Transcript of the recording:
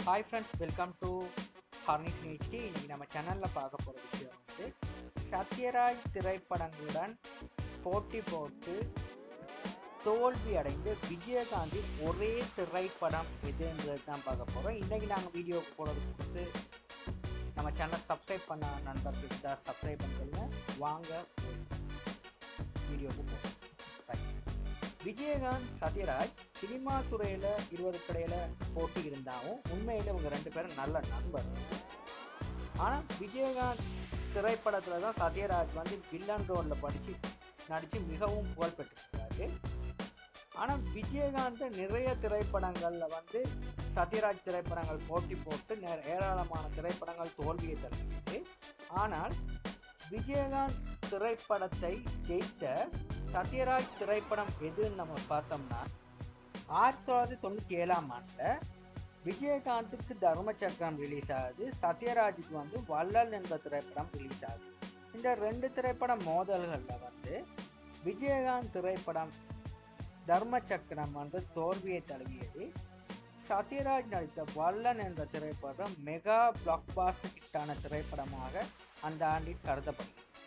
hi friends welcome to ஹர்னிஸ் நியூஸ்டி இன்னைக்கு நம்ம சேனலில் பார்க்க போகிற விஷயம் வந்து சத்யராஜ் திரைப்படங்களுடன் போட்டி போட்டு தோல்வி அடைந்து விஜயகாந்தின் ஒரே திரைப்படம் எதுன்றது தான் பார்க்க போகிறோம் இன்றைக்கி நாங்கள் வீடியோ போடுறதுக்கு வந்து நம்ம சேனல் சப்ஸ்கிரைப் பண்ண நண்பர்களுக்கு தான் சப்ஸ்கிரைப் பண்ணுறதுங்க வாங்க வீடியோவுக்கு போகிறோம் விஜயகாந்த் சத்யராஜ் சினிமா துறையில் இருபதுக்கு இடையில போட்டி இருந்தாலும் உண்மையில் இவங்க ரெண்டு பேரும் நல்ல நண்பர் ஆனால் விஜயகாந்த் திரைப்படத்தில் தான் சத்யராஜ் வந்து வில்லன் ரோலில் படித்து நடித்து மிகவும் புகழ் பெற்றிருக்காரு ஆனால் விஜயகாந்த் நிறைய திரைப்படங்களில் வந்து சத்யராஜ் திரைப்படங்கள் போட்டி போட்டு நே- ஏராளமான திரைப்படங்கள் தோல்வியை தருகிறது ஆனால் விஜயகாந்த் திரைப்படத்தை ஜெயித்த சத்யராஜ் திரைப்படம் எதுன்னு நம்ம பார்த்தோம்னா ஆயிரத்தி தொள்ளாயிரத்தி தொண்ணூற்றி ஏழாம் ஆண்டில் விஜயகாந்துக்கு தர்ம சக்கரம் ரிலீஸ் ஆகுது சத்யராஜுக்கு வந்து வள்ளல் என்ற திரைப்படம் ரிலீஸ் ஆகுது இந்த ரெண்டு திரைப்பட மோதல்களில் வந்து விஜயகாந்த் திரைப்படம் தர்ம சக்கரம் வந்து தோல்வியை தழுவியது சத்யராஜ் நடித்த வல்லன் என்ற திரைப்படம் மெகா பிளாக் பாஸ்டர் ஹிட்டான திரைப்படமாக அந்த ஆண்டில் கருதப்படுகிறது